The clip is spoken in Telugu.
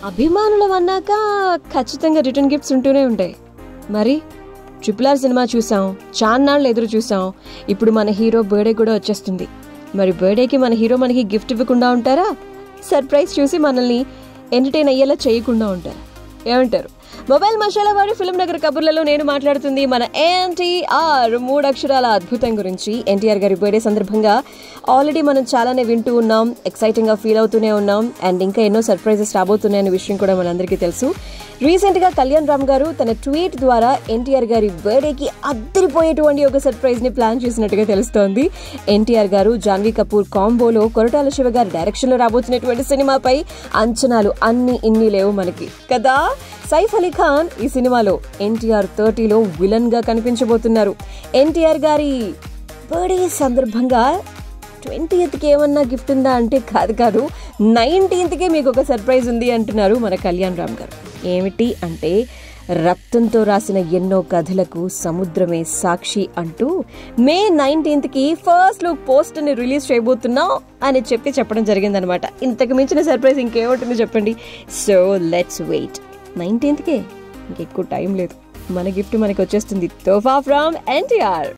అభిమానులం అన్నాక ఖచ్చితంగా రిటర్న్ గిఫ్ట్స్ ఉంటూనే ఉంటాయి మరి ట్రిపుల్ ఆర్ సినిమా చూసాం చాన్నాళ్ళు ఎదురు చూసాం ఇప్పుడు మన హీరో బర్త్డే కూడా వచ్చేస్తుంది మరి బర్త్డేకి మన హీరో మనకి గిఫ్ట్ ఇవ్వకుండా ఉంటారా సర్ప్రైజ్ చూసి మనల్ని ఎంటర్టైన్ అయ్యేలా చేయకుండా ఉంటారా ఏమంటారు మొబైల్ మసాలా వాడి ఫిల్మ్ నగర్ కబుర్లలో నేను మాట్లాడుతుంది మన ఎన్టీఆర్ మూడు అక్షరాల అద్భుతం గురించి ఎన్టీఆర్ గారి బర్త్డే సందర్భంగా ఆల్రెడీ మనం చాలానే వింటూ ఉన్నాం ఎక్సైటింగ్ గా ఫీల్ అవుతూనే ఉన్నాం అండ్ ఇంకా ఎన్నో సర్ప్రైజెస్ రాబోతున్నాయనే విషయం కూడా మనందరికీ తెలుసు రీసెంట్ గా కళ్యాణ్ రామ్ గారు తన ట్వీట్ ద్వారా ఎన్టీఆర్ గారి బర్త్డేకి అద్దరిపోయేటువంటి ఒక సర్ప్రైజ్ ని ప్లాన్ చేసినట్టుగా తెలుస్తోంది ఎన్టీఆర్ గారు జాన్వీ కపూర్ కాంబోలో కొరటాల శివ గారి డైరెక్షన్ లో రాబోతున్నటువంటి సినిమాపై అంచనాలు అన్ని ఇన్ని లేవు మనకి కదా సైఫ్ అలీ ఖాన్ ఈ సినిమాలో ఎన్టీఆర్ థర్టీలో విలన్ గా కనిపించబోతున్నారు ఎన్టీఆర్ గారి బర్త్డే సందర్భంగా ట్వంటీయత్కి ఏమన్నా గిఫ్ట్ ఉందా అంటే కాదు కాదు నైన్టీన్త్కే మీకు ఒక సర్ప్రైజ్ ఉంది అంటున్నారు మన కళ్యాణ్ రామ్ గారు ఏమిటి అంటే రక్తంతో రాసిన ఎన్నో కథలకు సముద్రమే సాక్షి అంటూ మే నైన్టీన్త్కి ఫస్ట్ లుక్ పోస్టర్ని రిలీజ్ చేయబోతున్నాం అని చెప్పి చెప్పడం జరిగిందనమాట ఇంతకు మించిన సర్ప్రైజ్ ఇంకేముంటుందో చెప్పండి సో లెట్స్ వెయిట్ నైన్టీన్త్కే ఇంకెక్కువ టైం లేదు మన గిఫ్ట్ మనకి వచ్చేస్తుంది తోఫా ఫ్రమ్ ఎన్టీఆర్